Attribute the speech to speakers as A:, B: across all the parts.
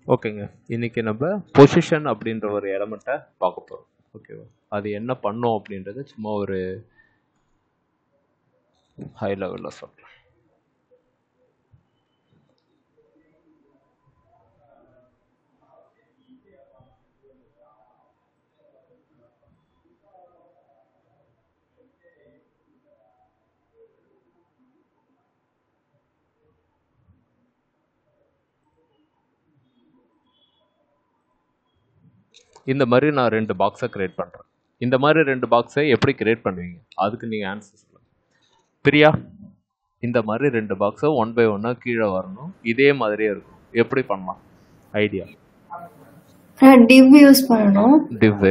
A: ஓகேங்க இன்னைக்கு நம்ம பொசிஷன் அப்படின்ற ஒரு எலமெண்ட்டை பார்க்க போகிறோம் ஓகேவா அது என்ன பண்ணும் அப்படின்றது சும்மா ஒரு ஹை லெவலில் சொல்கிறேன் இந்த மாதிரி நான் ரெண்டு பாக்ஸை கிரியேட் பண்ணுறேன் இந்த மாதிரி ரெண்டு பாக்ஸை எப்படி கிரியேட் பண்ணுவீங்க அதுக்கு நீங்கள் ஆன்சர் சொல்லுங்கள் பிரியா இந்த மாதிரி ரெண்டு பாக்ஸை ஒன் பை ஒன்னாக கீழே வரணும் இதே மாதிரியே இருக்கும் எப்படி பண்ணலாம் ஐடியா
B: டிவ் யூஸ் பண்ணணும்
A: டிவ்வு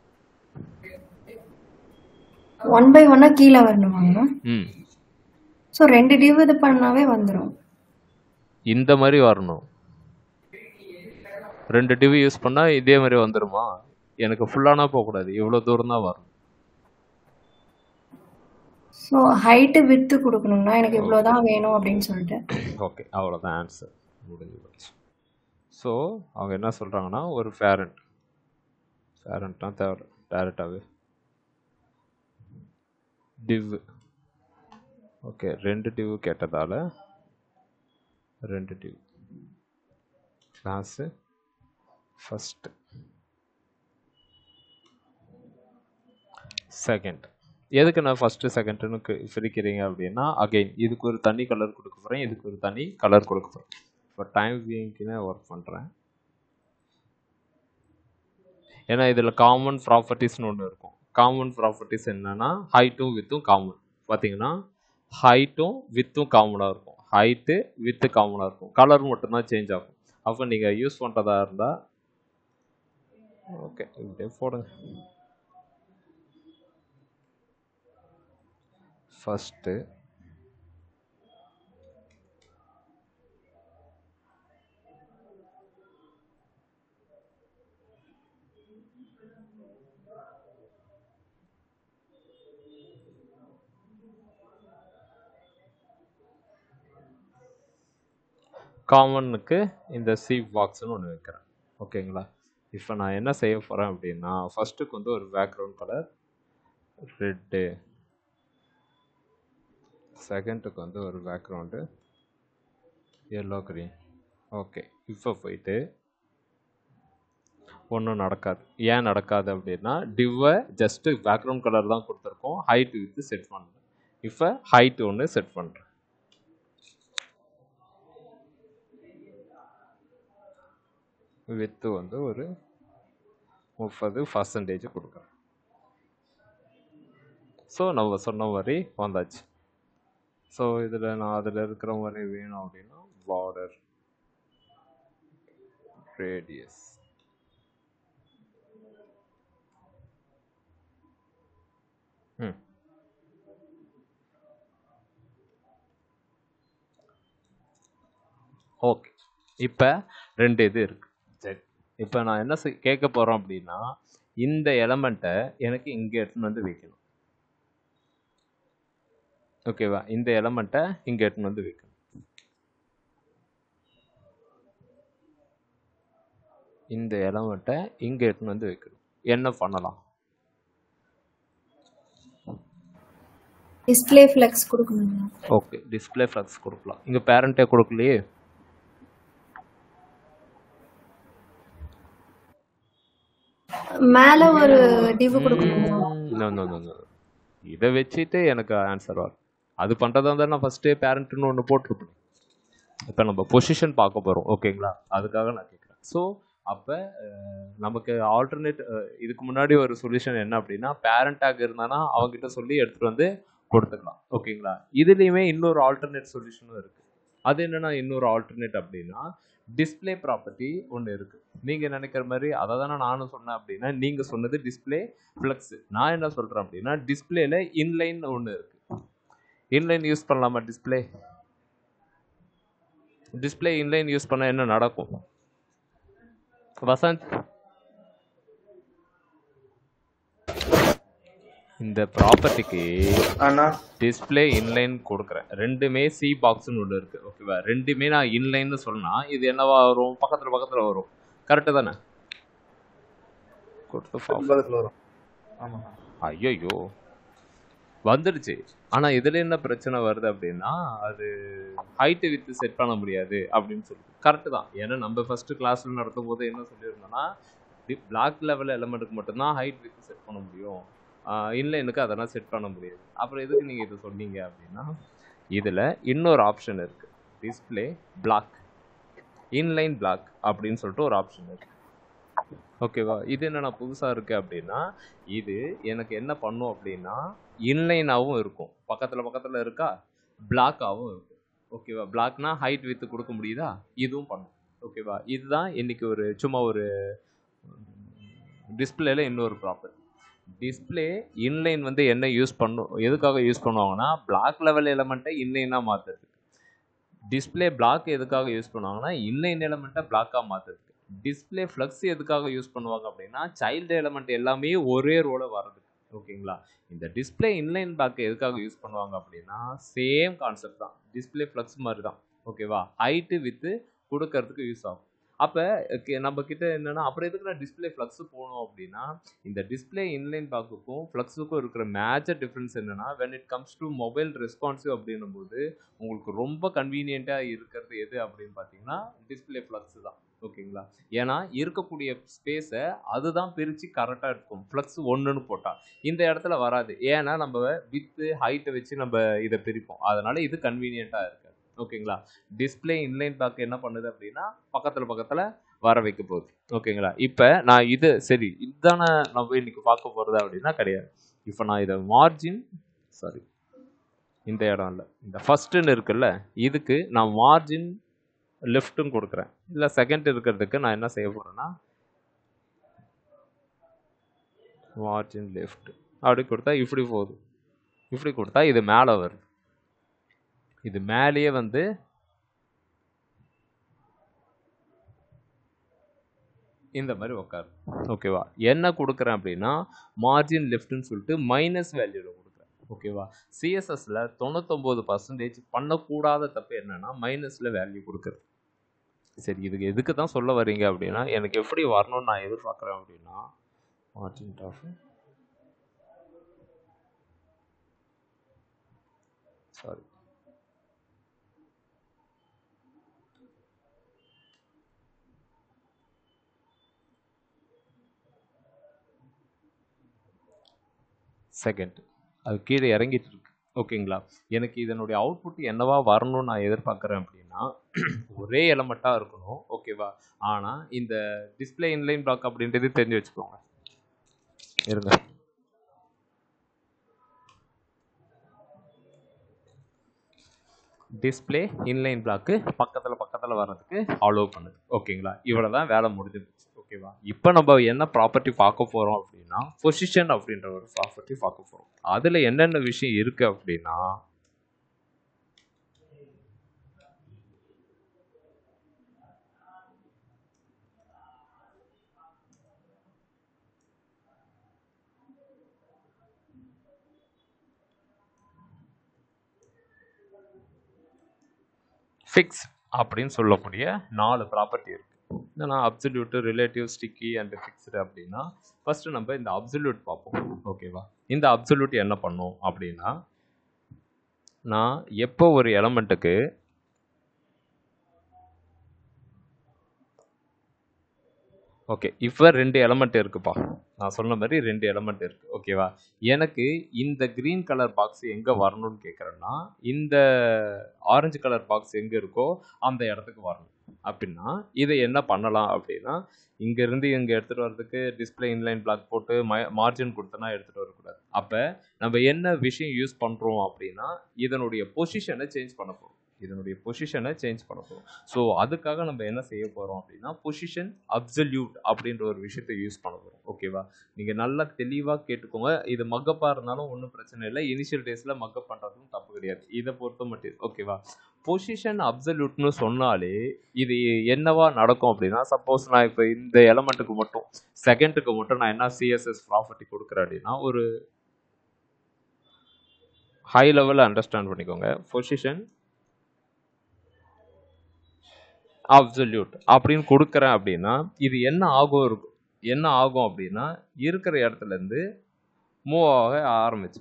B: ஒன் பை ஒன்னா கீழே வரணுமாங்க
A: ம்
B: ஸோ ரெண்டு டிவ் இது பண்ணாவே வந்துடும்
A: இந்த மாதிரி வரணும் ரெண்டு டிவி யூஸ் பண்ணால் இதே மாதிரி வந்துருமா எனக்கு ஃபுல்லானா போகக்கூடாது இவ்வளோ தூரம் தான் வரும்
B: ஸோ ஹைட்டு வித்து கொடுக்கணும்னா எனக்கு இவ்வளோதான் வேணும் அப்படின்னு சொல்லிட்டு
A: ஓகே அவ்வளோதான் ஆன்சர் முடிஞ்சு போச்சு ஸோ அவங்க என்ன சொல்கிறாங்கன்னா ஒரு ஃபேரண்ட் ஃபேரண்ட்னா தேவை டேரெக்டாகவே டிவ் ஓகே ரெண்டு டிவ் கேட்டதால் ரெண்டு டிவ் கிளாஸு ஃபஸ்ட்டு செகண்ட் எதுக்கு நான் ஃபஸ்ட்டு செகண்டுன்னு பிரிக்கிறீங்க அப்படின்னா அகைன் இதுக்கு ஒரு தனி கலர் கொடுக்க போகிறேன் இதுக்கு ஒரு தனி கலர் கொடுக்க போகிறேன் இப்போ டைம் பீயிங்க்கு ஒர்க் பண்ணுறேன் ஏன்னா இதில் காமன் ப்ராப்பர்ட்டிஸ்னு ஒன்று இருக்கும் காமன் ப்ராப்பர்ட்டிஸ் என்னன்னா ஹைட்டும் வித்தும் காமன் பார்த்தீங்கன்னா ஹைட்டும் வித்தும் காமனாக இருக்கும் ஹைட்டு வித்து காமனாக இருக்கும் கலர் மட்டும்தான் சேஞ்ச் ஆகும் அப்போ நீங்கள் யூஸ் பண்ணுறதா இருந்தால் ஓகே இப்படியே போடுங்க ஃபஸ்ட்டு காமனுக்கு இந்த சீப் பாக்ஸ்னு ஒன்று வைக்கிறேன் ஓகேங்களா இப்போ நான் என்ன செய்ய போகிறேன் அப்படின்னா ஃபஸ்ட்டுக்கு வந்து ஒரு பேக்ரவுண்ட் கலர் ரெட்டு செகண்டுக்கு வந்து ஒரு பேக்ரவுண்டு எல்லோ க்ரீன் ஓகே இப்போ போயிட்டு ஒன்றும் நடக்காது ஏன் நடக்காது அப்படின்னா டிவ்வை ஜஸ்ட்டு பேக்ரவுண்ட் கலர் தான் கொடுத்துருக்கோம் ஹைட் வித்து செட் பண்ணல இப்போ ஹைட் ஒன்று செட் பண்ணுறேன் வித்து வந்து ஒரு முப்பது பர்சன்டேஜ் கொடுக்குறேன் ஸோ நம்ம சொன்ன மாதிரி வந்தாச்சு ஸோ இதில் நான் அதில் இருக்கிற மாதிரி வேணும் அப்படின்னா பார்டர் ரேடியஸ் ம் ஓகே இப்போ ரெண்டு இது இருக்கு சரி இப்போ நான் என்ன செய்- கேட்க போகிறோம் அப்படின்னா இந்த எலமெண்ட்டை எனக்கு இங்கே எடுத்துன்னு வந்து வைக்கணும் ஓகேவா இந்த எலமெண்ட்டை இங்கே எடுத்துன்னு வந்து வைக்கணும் இந்த எலமெண்ட்டை இங்கே எடுத்துன்னு வந்து வைக்கணும் என்ன பண்ணலாம்
B: டிஸ்ப்ளே ஃப்ளெக்ஸ் கொடுக்கணுங்களா
A: ஓகே டிஸ்ப்ளே ஃப்ளக்ஸ் கொடுக்கலாம் இங்கே பேரண்ட்டே கொடுக்கலையே
B: மேலே ஒரு டிவ் கொடுக்கணுங்களா
A: No, no, no, no. இதை வச்சுட்டு எனக்கு ஆன்சர் வரும் அது பண்ணுறதா இருந்தால் நான் ஃபஸ்ட்டே பேரண்ட்னு ஒன்று போட்டிருப்பேன் இப்போ நம்ம பொசிஷன் பார்க்க போகிறோம் ஓகேங்களா அதுக்காக நான் கேட்குறேன் ஸோ அப்போ நமக்கு ஆல்டர்னேட் இதுக்கு முன்னாடி ஒரு சொல்யூஷன் என்ன அப்படின்னா பேரண்டாக இருந்தானா அவங்ககிட்ட சொல்லி எடுத்துகிட்டு வந்து கொடுத்துக்கலாம் ஓகேங்களா இதுலேயுமே இன்னொரு ஆல்டர்னேட் சொல்யூஷனும் இருக்குது அது என்னன்னா இன்னொரு ஆல்டர்னேட் அப்படின்னா டிஸ்ப்ளே ப்ராப்பர்ட்டி ஒன்று இருக்குது நீங்கள் நினைக்கிற மாதிரி அதை தானே நானும் சொன்னேன் அப்படின்னா நீங்கள் சொன்னது டிஸ்ப்ளே ஃப்ளக்ஸ் நான் என்ன சொல்கிறேன் அப்படின்னா டிஸ்பிளேல இன்லைன் ஒன்று இருக்கு இன்லைன் யூஸ் பண்ணலாமா டிஸ்ப்ளே டிஸ்ப்ளே இன்லைன் யூஸ் பண்ண என்ன நடக்கும் வசந்த் இந்த ப்ராப்பர்ட்டிக்கு
C: அண்ணா
A: டிஸ்ப்ளே இன்லைன் கொடுக்குறேன் ரெண்டுமே சி பாக்ஸ்னு ஒன்று இருக்கு ஓகேவா ரெண்டுமே நான் இன்லைன்னு சொன்னா இது என்னவா வரும் பக்கத்துல பக்கத்துல வரும் கரெக்டு தானே கொடுத்து
C: பக்கத்துல வரும் ஆமாண்ணா
A: ஐயோ வந்துடுச்சு ஆனா இதுல என்ன பிரச்சனை வருது அப்படின்னா அது ஹைட் வித் செட் பண்ண முடியாது அப்படின்னு சொல்லுது கரெக்டு தான் ஏன்னா நம்ம ஃபர்ஸ்ட் கிளாஸ்ல நடத்தும் போது என்ன சொல்லியிருந்தோம்னா பிளாக் லெவல் எலமெண்ட்டுக்கு மட்டும்தான் ஹைட் வித் செட் பண்ண முடியும் இன்லைனுக்கு அதெல்லாம் செட் பண்ண முடியாது அப்புறம் எதுக்கு நீங்க இதை சொன்னீங்க அப்படின்னா இதுல இன்னொரு ஆப்ஷன் இருக்கு டிஸ்ப்ளே பிளாக் இன்லைன் பிளாக் அப்படின்னு சொல்லிட்டு ஒரு ஆப்ஷன் இருக்கு ஓகேவா இது என்னென்ன புதுசாக இருக்குது அப்படின்னா இது எனக்கு என்ன பண்ணும் அப்படின்னா இன்லைனாகவும் இருக்கும் பக்கத்தில் பக்கத்தில் இருக்கா பிளாக்காகவும் இருக்கும் ஓகேவா பிளாக்னா ஹைட் வித்து கொடுக்க முடியுதா இதுவும் பண்ணும் ஓகேவா இதுதான் இன்னைக்கு ஒரு சும்மா ஒரு டிஸ்பிளேல இன்னொரு ப்ராப்பர் டிஸ்பிளே இன்லைன் வந்து என்ன யூஸ் பண்ணும் எதுக்காக யூஸ் பண்ணுவாங்கன்னா பிளாக் லெவல் எலமெண்ட்டை இன்லைனாக மாற்றுறது டிஸ்பிளே பிளாக் எதுக்காக யூஸ் பண்ணுவாங்கன்னா இன்லைன் எலமெண்ட்டை பிளாக்காக மாற்றுறதுக்கு டிஸ்பிளே ஃப்ளக்ஸ் எதுக்காக யூஸ் பண்ணுவாங்க அப்படின்னா சைல்டு எலமெண்ட் எல்லாமே ஒரே ரோல வர்றதுக்கு ஓகேங்களா இந்த டிஸ்பிளே இன்லைன் பிளாக் எதுக்காக யூஸ் பண்ணுவாங்க அப்படின்னா சேம் கான்செப்ட் தான் டிஸ்பிளே ஃப்ளக்ஸ் மாதிரி தான் ஓகேவா ஹைட்டு வித்து கொடுக்கறதுக்கு யூஸ் ஆகும் அப்போ நம்ம கிட்ட என்னன்னா அப்புறம் எதுக்கு நான் டிஸ்பிளே ஃப்ளக்ஸ் போகணும் அப்படின்னா இந்த டிஸ்பிளே இன்லைன் பாக்குக்கும் ஃப்ளக்ஸுக்கும் இருக்கிற மேஜர் டிஃப்ரென்ஸ் என்னன்னா when it comes to mobile responsive அப்படின்னும் போது உங்களுக்கு ரொம்ப கன்வீனியண்ட்டாக இருக்கிறது எது அப்படின்னு பார்த்தீங்கன்னா டிஸ்பிளே ஃப்ளக்ஸ் தான் ஓகேங்களா ஏன்னா இருக்கக்கூடிய ஸ்பேஸை அதுதான் பிரித்து கரெக்டாக இருக்கும் ஃப்ளக்ஸ் ஒன்றுன்னு போட்டால் இந்த இடத்துல வராது ஏன்னா நம்ம வித்து ஹைட்டை வச்சு நம்ம இதை பிரிப்போம் அதனால இது கன்வீனியண்ட்டாக இருக்காது ஓகேங்களா டிஸ்பிளே இன்லைன் பேக் என்ன பண்ணுது அப்படின்னா பக்கத்தில் பக்கத்தில் வர வைக்க போகுது ஓகேங்களா இப்போ நான் இது சரி இதுதானே நம்ம இன்னைக்கு பார்க்க போகிறது அப்படின்னா கிடையாது இப்போ நான் இதை மார்ஜின் சாரி இந்த இடம் இல்லை இந்த ஃபஸ்ட்டுன்னு இருக்குல்ல இதுக்கு நான் மார்ஜின் லெஃப்ட்டும் கொடுக்குறேன் இல்லை செகண்ட் இருக்கிறதுக்கு நான் என்ன செய்ய போகிறேன்னா மார்ஜின் லெஃப்ட் அப்படி கொடுத்தா இப்படி போகுது இப்படி கொடுத்தா இது மேலே வருது இது மேலேயே வந்து இந்த மாதிரி உட்காரு ஓகேவா என்ன கொடுக்குறேன் அப்படின்னா மார்ஜின் லெஃப்ட்னு சொல்லிட்டு மைனஸ் வேல்யூவில் கொடுக்குறேன் ஓகேவா சிஎஸ்எஸ்ல தொண்ணூத்தொம்பது பர்சன்டேஜ் பண்ணக்கூடாத தப்பு என்னன்னா மைனஸில் வேல்யூ கொடுக்குறது சரி இதுக்கு எதுக்கு தான் சொல்ல வரீங்க அப்படின்னா எனக்கு எப்படி வரணும்னு நான் எதிர்பார்க்குறேன் அப்படின்னா மார்ஜின் டாஃப் சாரி செகண்ட் அது கீழே இறங்கிட்டு இருக்கு ஓகேங்களா எனக்கு இதனுடைய அவுட்புட் என்னவா வரணும்னு நான் எதிர்பார்க்குறேன் அப்படின்னா ஒரே எலமெண்ட்டாக இருக்கணும் ஓகேவா ஆனால் இந்த டிஸ்பிளே இன்லைன் பிளாக் அப்படின்றது தெரிஞ்சு வச்சுக்கோங்க இருங்க டிஸ்பிளே இன்லைன் பிளாக்கு பக்கத்தில் பக்கத்தில் வர்றதுக்கு அலோவ் பண்ணுது ஓகேங்களா இவ்வளோ தான் வேலை முடிஞ்சிருச்சு ஓகேவா இப்போ நம்ம என்ன ப்ராப்பர்ட்டி பார்க்க போகிறோம் அப்படின்னா பொசிஷன் அப்படின்ற ஒரு ப்ராப்பர்ட்டி பார்க்க போகிறோம் அதில் என்னென்ன விஷயம் இருக்குது அப்படின்னா ஃபிக்ஸ் அப்படின்னு சொல்லக்கூடிய நாலு ப்ராப்பர்ட்டி இருக்கு என்னன்னா absolute relative sticky and fixed அப்படின்னா ஃபர்ஸ்ட் நம்ம இந்த அப்சல்யூட் பார்ப்போம் ஓகேவா இந்த அப்சல்யூட் என்ன பண்ணும் அப்படின்னா நான் எப்போ ஒரு எலமெண்ட்டுக்கு ஓகே இப்போ ரெண்டு எலமெண்ட் இருக்குப்பா நான் சொன்ன மாதிரி ரெண்டு எலமெண்ட் இருக்கு ஓகேவா எனக்கு இந்த கிரீன் கலர் பாக்ஸ் எங்கே வரணும்னு கேட்குறேன்னா இந்த ஆரஞ்சு கலர் பாக்ஸ் எங்கே இருக்கோ அந்த இடத்துக்கு வரணும் அப்படின்னா இதை என்ன பண்ணலாம் அப்படின்னா இங்கேருந்து இங்கே எடுத்துகிட்டு வரதுக்கு டிஸ்பிளே இன்லைன் பிளாக் போட்டு மார்ஜின் கொடுத்தனா எடுத்துகிட்டு வரக்கூடாது அப்போ நம்ம என்ன விஷயம் யூஸ் பண்ணுறோம் அப்படின்னா இதனுடைய பொசிஷனை சேஞ்ச் பண்ண போகிறோம் இதனுடைய பொசிஷனை சேஞ்ச் பண்ண போகிறோம் ஸோ அதுக்காக நம்ம என்ன செய்ய போகிறோம் அப்படின்னா பொசிஷன் அப்சல்யூட் அப்படின்ற ஒரு விஷயத்தை யூஸ் பண்ண போகிறோம் ஓகேவா நீங்கள் நல்லா தெளிவாக கேட்டுக்கோங்க இது மக்கப்பாக இருந்தாலும் ஒன்றும் பிரச்சனை இல்லை இனிஷியல் டேஸில் மக்கப் பண்ணுறதும் தப்பு கிடையாது இதை பொறுத்த மட்டும் ஓகேவா பொசிஷன் அப்சல்யூட்னு சொன்னாலே இது என்னவா நடக்கும் அப்படின்னா சப்போஸ் நான் இப்போ இந்த எலமெண்ட்டுக்கு மட்டும் செகண்டுக்கு மட்டும் நான் என்ன சிஎஸ்எஸ் ப்ராப்பர்ட்டி கொடுக்குறேன் அப்படின்னா ஒரு ஹை லெவலில் அண்டர்ஸ்டாண்ட் பண்ணிக்கோங்க பொசிஷன் அப்சல்யூட் அப்படின்னு கொடுக்குறேன் அப்படின்னா இது என்ன ஆகும் இருக்கும் என்ன ஆகும் அப்படின்னா இருக்கிற இடத்துல இருந்து மூவ் ஆக ஆரம்பிச்சு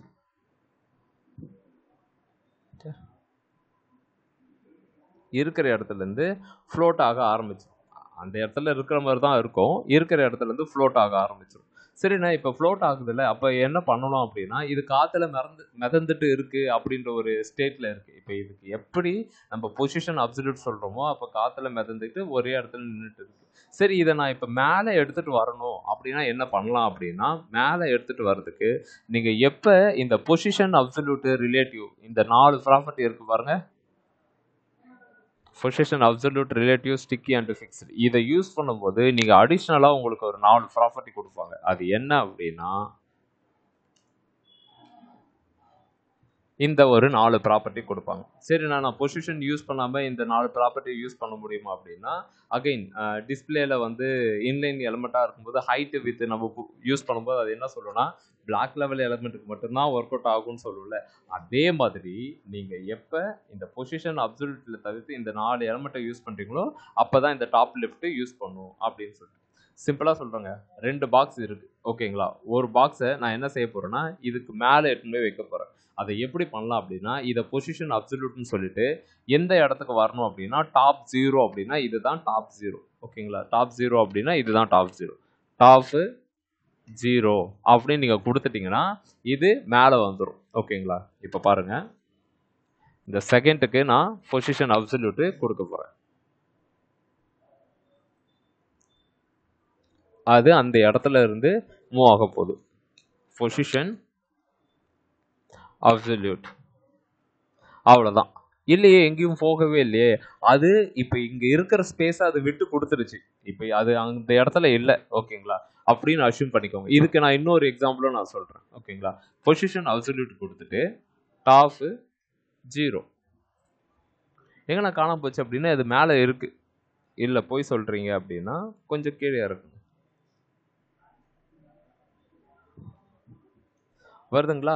A: இருக்கிற இடத்துல இருந்து ஃப்ளோட் ஆக ஆரம்பிச்சிடும் அந்த இடத்துல இருக்கிற மாதிரி தான் இருக்கும் இருக்கிற இடத்துல இருந்து ஃப்ளோட் ஆக ஆரம்பிச்சிடும் சரிண்ணா இப்போ ஃப்ளோட் ஆகுதுல்ல அப்போ என்ன பண்ணணும் அப்படின்னா இது காற்றுல மிதந்து மிதந்துட்டு இருக்கு அப்படின்ற ஒரு ஸ்டேட்டில் இருக்கு இப்போ இதுக்கு எப்படி நம்ம பொசிஷன் அப்சல்யூட் சொல்கிறோமோ அப்போ காற்றுல மிதந்துட்டு ஒரே இடத்துல நின்றுட்டு இருக்கு சரி இதை நான் இப்போ மேலே எடுத்துகிட்டு வரணும் அப்படின்னா என்ன பண்ணலாம் அப்படின்னா மேலே எடுத்துகிட்டு வர்றதுக்கு நீங்கள் எப்போ இந்த பொசிஷன் அப்சல்யூட்டு ரிலேட்டிவ் இந்த நாலு ப்ராப்பர்ட்டி இருக்கு பாருங்க position absolute relative sticky and fixed இதை யூஸ் பண்ணும்போது நீங்கள் அடிஷ்னலாக உங்களுக்கு ஒரு நாலு ப்ராப்பர்ட்டி கொடுப்பாங்க அது என்ன அப்படின்னா இந்த ஒரு நாலு ப்ராப்பர்ட்டி கொடுப்பாங்க சரி நான் நான் பொசிஷன் யூஸ் பண்ணாமல் இந்த நாலு ப்ராப்பர்ட்டி யூஸ் பண்ண முடியுமா அப்படின்னா அகைன் டிஸ்பிளேல வந்து இன்லைன் எலமெண்ட்டாக இருக்கும்போது ஹைட்டு வித் நம்ம யூஸ் பண்ணும்போது அது என்ன சொல்லுன்னா பிளாக் லெவல் எலமெண்ட்டுக்கு மட்டும்தான் ஒர்க் அவுட் ஆகும்னு சொல்லும்ல அதே மாதிரி நீங்கள் எப்போ இந்த பொசிஷன் அப்சல்யூட்டில் தவிர்த்து இந்த நாலு எலமெண்ட்டை யூஸ் பண்ணுறீங்களோ அப்போ தான் இந்த டாப் லெஃப்ட்டு யூஸ் பண்ணும் அப்படின்னு சொல்லிட்டு சிம்பிளாக சொல்கிறேங்க ரெண்டு பாக்ஸ் இருக்குது ஓகேங்களா ஒரு பாக்ஸை நான் என்ன செய்ய போகிறேன்னா இதுக்கு மேலே எடுத்துன்னு போய் வைக்க போகிறேன் அதை எப்படி பண்ணலாம் அப்படின்னா இதை பொசிஷன் அப்சல்யூட்னு சொல்லிட்டு எந்த இடத்துக்கு வரணும் அப்படின்னா டாப் ஜீரோ அப்படின்னா இதுதான் டாப் ஜீரோ ஓகேங்களா டாப் ஜீரோ அப்படின்னா இதுதான் டாப் ஜீரோ டாப்பு ஜீரோ அப்படின்னு நீங்கள் கொடுத்துட்டீங்கன்னா இது மேலே வந்துடும் ஓகேங்களா இப்போ பாருங்க இந்த செகண்டுக்கு நான் பொசிஷன் அப்சல்யூட்டு கொடுக்க போகிறேன் அது அந்த இடத்துல இருந்து மூவ் ஆக போகுது பொசிஷன் அப்சல்யூட் அவ்வளோதான் இல்லையே எங்கேயும் போகவே இல்லையே அது இப்போ இங்கே இருக்கிற ஸ்பேஸை அது விட்டு கொடுத்துருச்சு இப்போ அது அந்த இடத்துல இல்லை ஓகேங்களா அப்படின்னு அஷ்யூம் பண்ணிக்கோங்க இதுக்கு நான் இன்னொரு எக்ஸாம்பிளும் நான் சொல்கிறேன் ஓகேங்களா பொசிஷன் அப்சல்யூட் கொடுத்துட்டு டாஃபு ஜீரோ எங்கே நான் காணாம போச்சு அப்படின்னா இது மேலே இருக்கு இல்லை போய் சொல்கிறீங்க அப்படின்னா கொஞ்சம் கீழே இருக்கு வருதுங்களா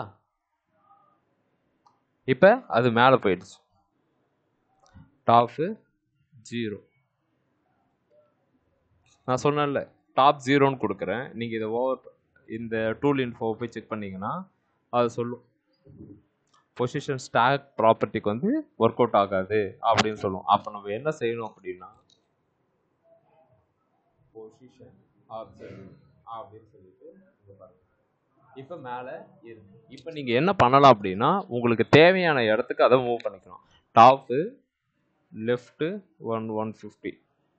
A: இப்போ அது மேலே போயிடுச்சு டாப்பு ஜீரோ நான் சொன்னேன்ல டாப் ஜீரோன்னு கொடுக்குறேன் நீங்கள் இதை ஓவர் இந்த டூல் இன்ஃபோ போய் செக் பண்ணீங்கன்னா அது சொல்லும் பொசிஷன் ஸ்டாக் ப்ராப்பர்ட்டிக்கு வந்து ஒர்க் அவுட் ஆகாது அப்படின்னு சொல்லும் அப்போ நம்ம என்ன செய்யணும் அப்படின்னா பொசிஷன் அப்படின்னு சொல்லிட்டு இங்க பாருங்க இப்போ மேலே இருக்கு இப்போ நீங்கள் என்ன பண்ணலாம் அப்படின்னா உங்களுக்கு தேவையான இடத்துக்கு அதை மூவ் பண்ணிக்கலாம் top left one one fifty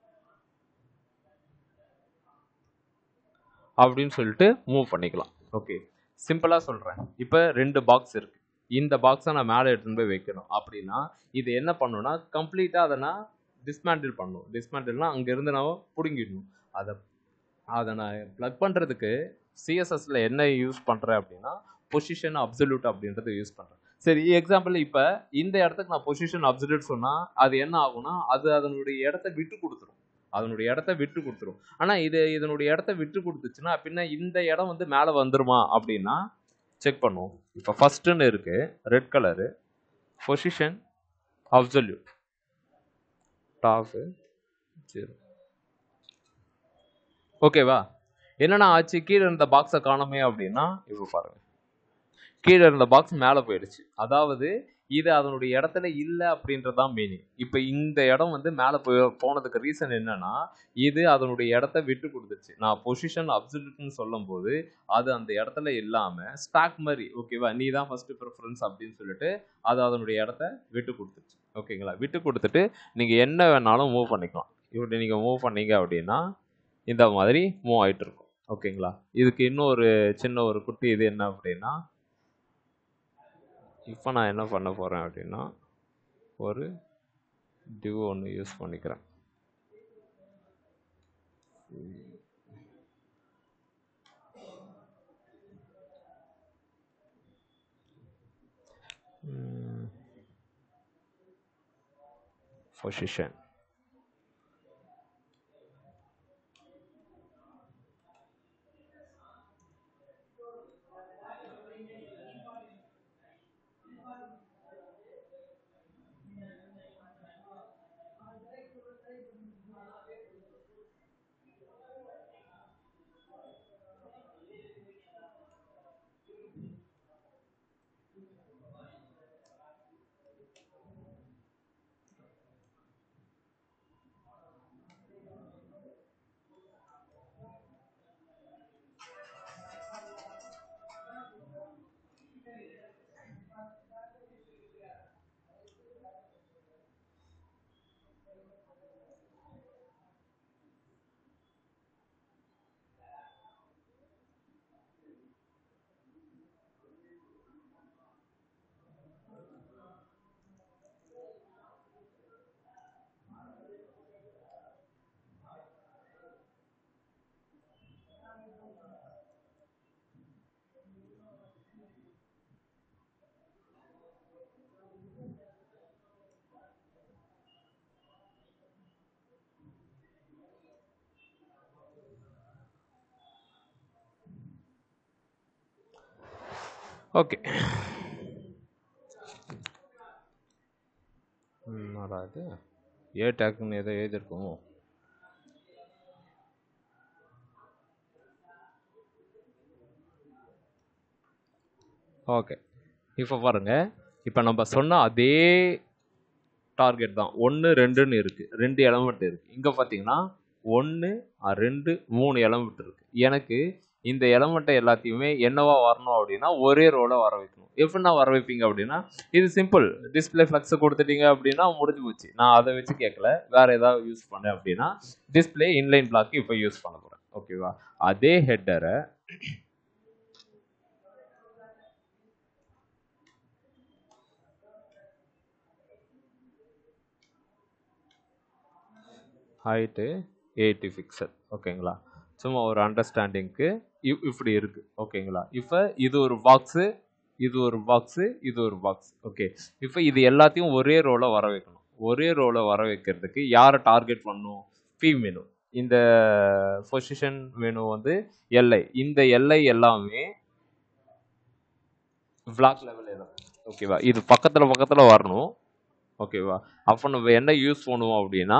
A: அப்படின்னு சொல்லிட்டு மூவ் பண்ணிக்கலாம் ஓகே சிம்பிளாக சொல்கிறேன் இப்போ ரெண்டு பாக்ஸ் இருக்குது இந்த பாக்ஸை நான் மேலே எடுத்துன்னு போய் வைக்கணும் அப்படின்னா இது என்ன பண்ணணும்னா கம்ப்ளீட்டாக அதை நான் டிஸ்மேண்டில் பண்ணணும் டிஸ்மேண்டில்னா அங்கேருந்து நான் பிடுங்கிடணும் அதை அதை நான் ப்ளக் பண்ணுறதுக்கு சிஎஸ்எஸ்ல என்ன யூஸ் பண்ணுறேன் அப்படின்னா பொசிஷன் அப்சல்யூட் அப்படின்றத யூஸ் பண்ணுறேன் சரி எக்ஸாம்பிள் இப்போ இந்த இடத்துக்கு நான் பொசிஷன் அப்சல்யூட் சொன்னால் அது என்ன ஆகும்னா அது அதனுடைய இடத்த விட்டு கொடுத்துரும் அதனுடைய இடத்த விட்டு கொடுத்துரும் ஆனால் இது இதனுடைய இடத்த விட்டு கொடுத்துச்சுன்னா பின்ன இந்த இடம் வந்து மேலே வந்துருமா அப்படின்னா செக் பண்ணுவோம் இப்போ ஃபர்ஸ்ட்டுன்னு இருக்கு red colour position absolute top zero ஓகேவா என்னென்ன ஆச்சு கீழே இருந்த பாக்ஸை காணோமே அப்படின்னா இப்போ பாருங்க கீழே இருந்த பாக்ஸ் மேலே போயிடுச்சு அதாவது இது அதனுடைய இடத்துல இல்லை அப்படின்றதான் மீனிங் இப்போ இந்த இடம் வந்து மேலே போய் போனதுக்கு ரீசன் என்னன்னா இது அதனுடைய இடத்த விட்டு கொடுத்துச்சு நான் பொசிஷன் அப்சல்யூட்னு சொல்லும் போது அது அந்த இடத்துல இல்லாமல் ஸ்டாக் மாதிரி ஓகேவா நீ தான் ஃபர்ஸ்ட் ப்ரிஃபரன்ஸ் அப்படின்னு சொல்லிட்டு அது அதனுடைய இடத்த விட்டு கொடுத்துச்சு ஓகேங்களா விட்டு கொடுத்துட்டு நீங்கள் என்ன வேணாலும் மூவ் பண்ணிக்கலாம் இப்படி நீங்கள் மூவ் பண்ணீங்க அப்படின்னா இந்த மாதிரி மூவ் ஆயிட்டு இருக்கும் ஓகேங்களா இதுக்கு இன்னொரு சின்ன ஒரு குட்டி இது என்ன அப்படின்னா இப்போ நான் என்ன பண்ண போகிறேன் அப்படின்னா ஒரு டிவ் ஒன்று யூஸ் பண்ணிக்கிறேன் பொசிஷன் ஓகே என்னடா இது ஏ டேக்குன்னு ஏதோ எழுதியிருக்கோம் ஓகே இப்போ பாருங்க இப்போ நம்ம சொன்ன அதே டார்கெட் தான் ஒன்று ரெண்டுன்னு இருக்குது ரெண்டு எலமெண்ட் இருக்குது இங்கே பார்த்தீங்கன்னா ஒன்று ரெண்டு மூணு எலமெண்ட் இருக்குது எனக்கு இந்த எலமெண்ட்டை எல்லாத்தையுமே என்னவா வரணும் அப்படின்னா ஒரே ரோல வர வைக்கணும் எப்படின்னா வர வைப்பீங்க அப்படின்னா இது சிம்பிள் டிஸ்பிளே ஃப்ளக்ஸை கொடுத்துட்டீங்க அப்படின்னா முடிஞ்சு போச்சு நான் அதை வச்சு கேட்கல வேற ஏதாவது யூஸ் பண்ணேன் அப்படின்னா டிஸ்பிளே இன்லைன் பிளாக் இப்போ யூஸ் பண்ண போகிறேன் ஓகேவா அதே ஹெட்டரை ஹைட்டு எயிட்டி பிக்சல் ஓகேங்களா சும்மா ஒரு அண்டர்ஸ்டாண்டிங்க்கு இப்படி இருக்கு ஓகேங்களா இப்போ இது ஒரு பாக்ஸு இது ஒரு பாக்ஸு இது ஒரு பாக்ஸ் ஓகே இப்போ இது எல்லாத்தையும் ஒரே ரோல வர வைக்கணும் ஒரே ரோல வர வைக்கிறதுக்கு யாரை டார்கெட் பண்ணும் பி மெனு இந்த பொசிஷன் மெனு வந்து எல்ஐ இந்த எல்ஐ எல்லாமே பிளாக் லெவல் எல்லாம் ஓகேவா இது பக்கத்தில் பக்கத்தில் வரணும் ஓகேவா அப்போ நம்ம என்ன யூஸ் பண்ணுவோம் அப்படின்னா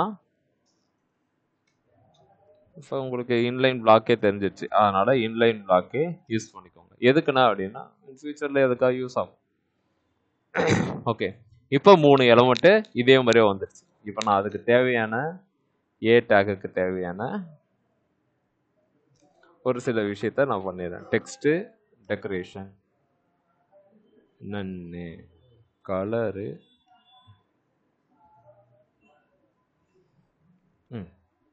A: இப்போ உங்களுக்கு இன்லைன் பிளாக்கே தெரிஞ்சிச்சு அதனால இன்லைன் பிளாக்கே யூஸ் பண்ணிக்கோங்க எதுக்குன்னா அப்படின்னா ஃபியூச்சரில் எதுக்காக யூஸ் ஆகும் ஓகே இப்போ மூணு எலமெண்ட்டு இதே மாதிரியே வந்துருச்சு இப்போ நான் அதுக்கு தேவையான ஏ டேக்குக்கு தேவையான ஒரு சில விஷயத்த நான் பண்ணிடுறேன் டெக்ஸ்ட்டு டெக்கரேஷன் நன்னு கலரு ம்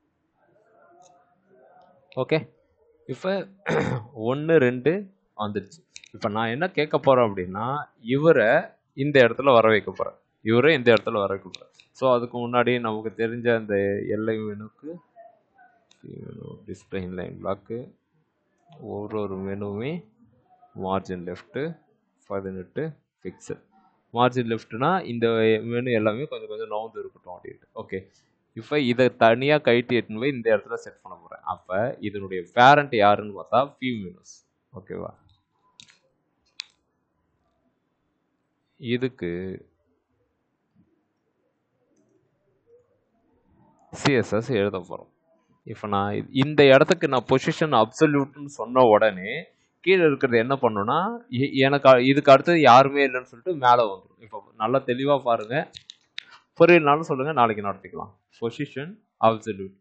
A: ஓகே இப்போ ஒன்று ரெண்டு வந்துடுச்சு இப்போ நான் என்ன கேட்க போகிறேன் அப்படின்னா இவரை இந்த இடத்துல வர வைக்க போகிறேன் இவரை இந்த இடத்துல வர வைக்க போகிறேன் ஸோ அதுக்கு முன்னாடி நமக்கு தெரிஞ்ச அந்த எல்லை மெனுக்கு டிஸ்பிளே லைன் பிளாக்கு ஒரு ஒரு மெனுவுமே மார்ஜின் லெஃப்ட்டு பதினெட்டு ஃபிக்ஸல் மார்ஜின் லெஃப்ட்னா இந்த மெனு எல்லாமே கொஞ்சம் கொஞ்சம் நவுந்து இருக்கட்டும் அப்படின்ட்டு ஓகே இப்போ இதை தனியாக கைட்டு எட்டுன்னு போய் இந்த இடத்துல செட் பண்ண போகிறேன் அப்போ இதனுடைய பேரண்ட் யாருன்னு பார்த்தா பி மியூனஸ் ஓகேவா இதுக்கு சிஎஸ்எஸ் எழுத போகிறோம் இப்போ நான் இது- இந்த இடத்துக்கு நான் பொசிஷன் அப்சல்யூட்னு சொன்ன உடனே கீழே இருக்கிறது என்ன பண்ணுன்னா எ- எனக்கு அ- இதுக்கு அடுத்தது யாருமே இல்லைன்னு சொல்லிட்டு மேலே வந்துடும் இப்போ நல்லா தெளிவாக பாருங்க புரியலனாலும் சொல்லுங்க நாளைக்கு நடத்திக்கலாம் பொசிஷன் அப்சல்யூட்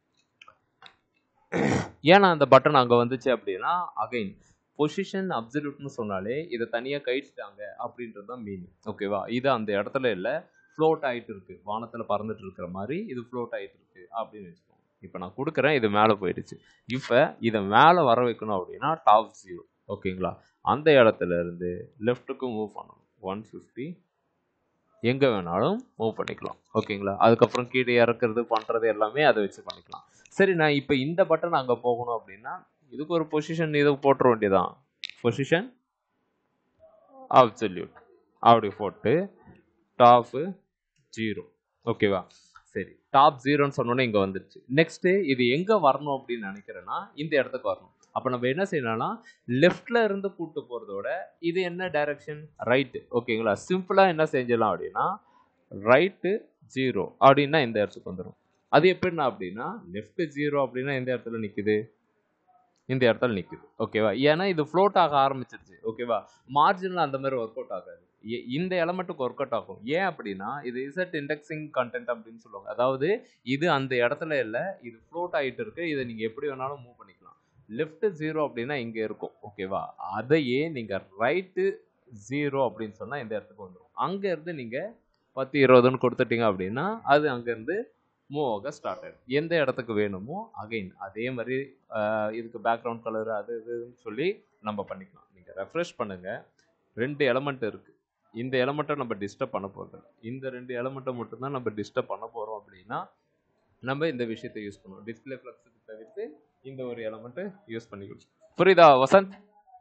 A: ஏன்னா அந்த பட்டன் அங்கே வந்துச்சு அப்படின்னா அகைன் பொசிஷன் அப்சல்யூட்னு சொன்னாலே இதை தனியாக கழிச்சிட்டாங்க அப்படின்றது தான் மீனிங் ஓகேவா இது அந்த இடத்துல இல்லை ஃப்ளோட் ஆகிட்டு இருக்கு வானத்தில் பறந்துட்டு இருக்கிற மாதிரி இது ஃப்ளோட் ஆகிட்டு இருக்கு அப்படின்னு வச்சுக்கோங்க இப்போ நான் கொடுக்குறேன் இது மேலே போயிடுச்சு இப்போ இதை மேலே வர வைக்கணும் அப்படின்னா டாப் ஜீரோ ஓகேங்களா அந்த இடத்துல இருந்து லெஃப்ட்டுக்கு மூவ் பண்ணணும் ஒன் ஃபிஃப்டி எங்கே வேணாலும் மூவ் பண்ணிக்கலாம் ஓகேங்களா அதுக்கப்புறம் கீழே இறக்குறது பண்ணுறது எல்லாமே அதை வச்சு பண்ணிக்கலாம் சரி நான் இப்போ இந்த பட்டன் அங்கே போகணும் அப்படின்னா இதுக்கு ஒரு பொசிஷன் இது போட்டுற வேண்டியதான் பொசிஷன் அப்சல்யூட் அப்படி போட்டு டாப்பு ஜீரோ ஓகேவா சரி டாப் ஜீரோன்னு சொன்னோன்னே இங்கே வந்துருச்சு நெக்ஸ்ட்டு இது எங்கே வரணும் அப்படின்னு நினைக்கிறேன்னா இந்த இடத்துக்கு வரணும் அப்போ நம்ம என்ன செய்யணும்னா லெஃப்ட்ல இருந்து கூட்டு போகிறதோட இது என்ன டைரக்ஷன் ரைட்டு ஓகேங்களா சிம்பிளாக என்ன செஞ்சிடலாம் அப்படின்னா ரைட்டு ஜீரோ அப்படின்னா இந்த இடத்துக்கு வந்துடும் அது எப்படின்னா அப்படின்னா லெஃப்ட் ஜீரோ அப்படின்னா எந்த இடத்துல நிற்குது இந்த இடத்துல நிற்குது ஓகேவா ஏன்னா இது ஃப்ளோட் ஆக ஆரம்பிச்சிருச்சு ஓகேவா மார்ஜினில் அந்த மாதிரி ஒர்க் அவுட் ஆகாது எ- இந்த எலமெண்ட்டுக்கு ஒர்க் அவுட் ஆகும் ஏன் அப்படின்னா இது இசட் இண்டெக்ஸிங் கண்டென்ட் அப்படின்னு சொல்லுவாங்க அதாவது இது அந்த இடத்துல இல்லை இது ஃப்ளோட் ஆகிட்டு இருக்கு இதை நீங்கள் எப்படி வேணாலும் மூவ் பண்ணிக்கலாம் லெஃப்ட் ஜீரோ அப்படின்னா இங்கே இருக்கும் ஓகேவா அதையே நீங்கள் ரைட்டு ஜீரோ அப்படின்னு சொன்னால் இந்த இடத்துக்கு வந்துடும் அங்கேருந்து நீங்கள் பத்து இருபதுன்னு கொடுத்துட்டீங்க அப்படின்னா அது அங்கேருந்து மூவ் ஆக ஸ்டார்ட் ஆகிடும் எந்த இடத்துக்கு வேணுமோ அகைன் அதே மாதிரி ஆஹ், இதுக்கு பேக்ரவுண்ட் கலர் அது இதுன்னு சொல்லி நம்ம பண்ணிக்கலாம் நீங்கள் ரெஃப்ரெஷ் பண்ணுங்கள் ரெண்டு எலமெண்ட் இருக்குது இந்த எலமெண்ட்டை நம்ம டிஸ்டர்ப் பண்ண போகிறது இந்த ரெண்டு எலமெண்ட்டை மட்டும்தான் நம்ம டிஸ்டர்ப் பண்ண போகிறோம் அப்படின்னா நம்ம இந்த விஷயத்தை யூஸ் பண்ணுவோம் டிஸ்பிளே ஃப்ளக்ஸுக்கு தவிர்த்து இந்த ஒரு எலமெண்ட்டை யூஸ் பண்ணிக்கணும் புரியுதா வசந்த்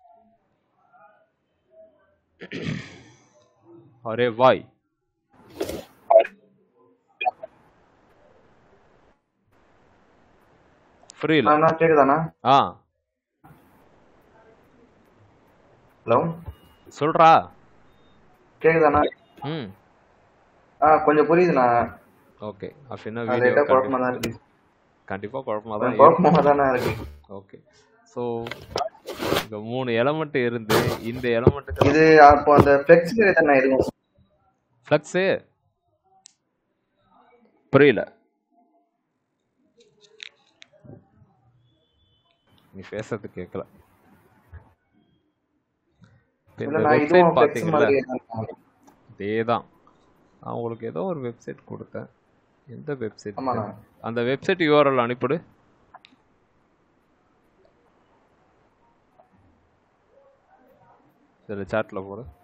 A: அரே வாய் புரியல
C: அண்ணா கேக்குதாண்ணா
A: ஆ
C: ஹலோ
A: சொல்றா
C: கேக்குதாண்ணா
A: ம்
C: ஆ கொஞ்சம் புரியுதுண்ணா
A: ஓகே அப்படின்னா
C: அது
A: வீடியோ
C: லைட்டா குழப்பமா தான் இருக்கு
A: கண்டிப்பா குழப்பமா தான் இருக்கும்
C: குழப்பமா தானே இருக்கு
A: ஓகே ஸோ இந்த மூணு எலமெண்ட் இருந்து இந்த எலமெண்ட்டுக்கு
C: இது அப்போ அந்த ஃபிளெக்ஸிபிள் தானே இருக்கும்
A: ஃப்ளக்ஸு புரியல நீ பேசுறது கேட்கல இப்ப இந்த
C: இல்லண்ணா
A: வெப்சைட்
C: இதுவும் ஃபிளெக்ஸ்
A: பார்த்தீங்கல்ல
C: மாதிரி தான்
A: அதே தான் நான் உங்களுக்கு ஏதோ ஒரு வெப்சைட் கொடுத்தேன் எந்த வெப்சைட்
C: ஆமாண்ணா
A: அந்த வெப்சைட் யூஆர்எல் அனுப்பிடு இதில் சாட்டில் போடு